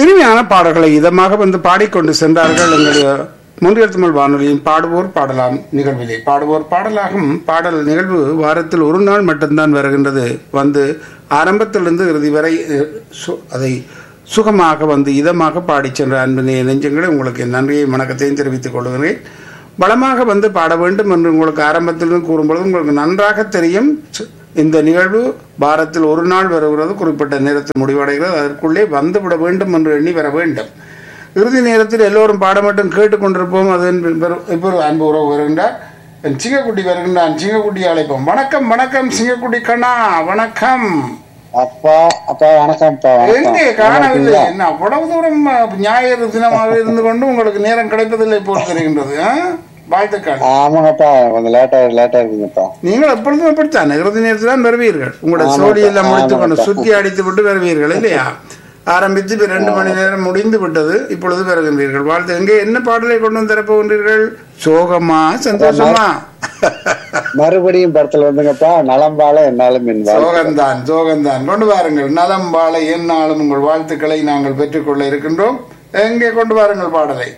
இனிமையான பாடல்களை இதமாக வந்து பாடிக்கொண்டு சென்றார்கள் எங்களுடைய முன்னியல் தமிழ் வானொலியின் பாடுவோர் பாடலாம் நிகழ்விலே பாடுவோர் பாடலாகும் பாடல் நிகழ்வு வாரத்தில் ஒரு நாள் மட்டும்தான் வருகின்றது வந்து ஆரம்பத்திலிருந்து இறுதி வரை அஹ், சு- அதை சுகமாக வந்து இதமாக பாடிச் சென்ற அன்பினைய நெஞ்சங்களை உங்களுக்கு என் நன்றியை வணக்கத்தையும் தெரிவித்துக் கொள்கிறேன் பலமாக வந்து பாட வேண்டும் என்று உங்களுக்கு ஆரம்பத்திலிருந்து கூறும்பொழுது உங்களுக்கு நன்றாக தெரியும் சு- இந்த நிகழ்வு வாரத்தில் ஒரு நாள் வருகிறது குறிப்பிட்ட நேரத்தில் முடிவடைகிறது அதற்குள்ளே வந்துவிட வேண்டும் என்று எண்ணி வர வேண்டும் இறுதி நேரத்தில் எல்லோரும் பாட மட்டும் கேட்டுக்கொண்டிருப்போம் அது இப்போ ஒரு அன்பு உறவு வருகின்றார் என் சிங்கக்குட்டி வருகின்றான் சிங்கக்குட்டி அழைப்போம் வணக்கம் வணக்கம் சிங்கக்குட்டி கண்ணா வணக்கம் அப்பா அப்பா வணக்கம்ப்பா எங்கே காணவில்லை என்ன அவ்வளவு தூரம் அஹ், ஞாயிறு தினமாக இருந்து கொண்டு உங்களுக்கு நேரம் கிடைப்பதில்லை போல் தெரிகின்றது ஆ? வாழ்த்துக்கள் ஆமாங்கப்பா கொஞ்சம் லேட்டா லேட்டா இருக்குங்கப்பா நீங்கள் எப்பொழுதும் எப்படித்தான் இறுதி நேரத்தில் தான் வருவீர்கள் உங்களோட ஆமாப்பா, சோழி எல்லாம் முடித்துக் கொண்டு ஆமாப்பா. சுத்தி அடித்து விட்டு வருவீர்கள் இல்லையா ஆரம்பித்து இப்ப ரெண்டு மணி நேரம் முடிந்து விட்டது இப்பொழுது வருகின்றீர்கள் வாழ்த்து எங்கே என்ன பாடலை கொண்டு வந்து தரப்போகின்றீர்கள் சோகமா சந்தோஷமா மறுபடியும் படத்துல வந்துங்கப்பா நலம்பால என்னாலும் என் வாழ்க்கை. சோகம்தான் சோகம்தான் கொண்டு வாருங்கள் நலம் வாழ எந்நாளும் உங்கள் வாழ்த்துக்களை நாங்கள் பெற்றுக்கொள்ள இருக்கின்றோம் எங்கே கொண்டு வாருங்கள் பாடலை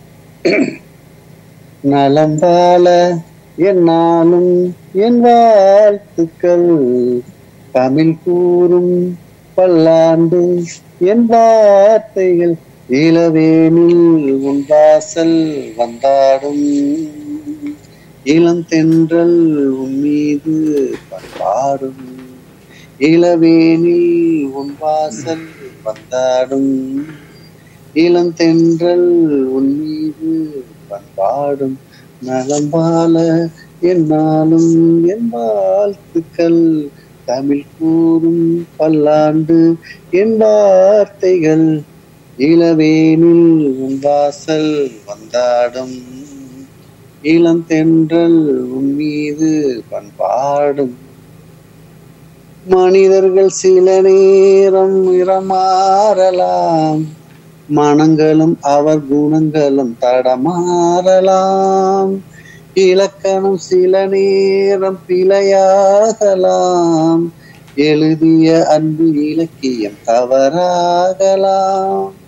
நலம்பால என்னாலும் என் வாழ்த்துக்கள் தமிழ் கூறும் பல்லாண்டு என் வார்த்தைகள் இளவேனில் உன் வாசல் வந்தாடும் இளம் தென்றல் உன் மீது பண்பாடும் இளவேனில் உன் வாசல் வந்தாடும் இளம் தென்றல் உன் மீது பண்பாடும் நலம்பால என்னாலும் என் வாழ்த்துக்கள் தமிழ் கூறும் பல்லாண்டு என் வார்த்தைகள் இளவேனில் உன் வாசல் வந்தாடும் இளம் தென்றல் உன் மீது பண்பாடும் மனிதர்கள் சில நேரம் நிறமாறலாம் மனங்களும் அவர் குணங்களும் தடமாறலாம் இலக்கணம் சில நேரம் பிழையாகலாம் எழுதிய அன்பு இலக்கியம் தவறாகலாம்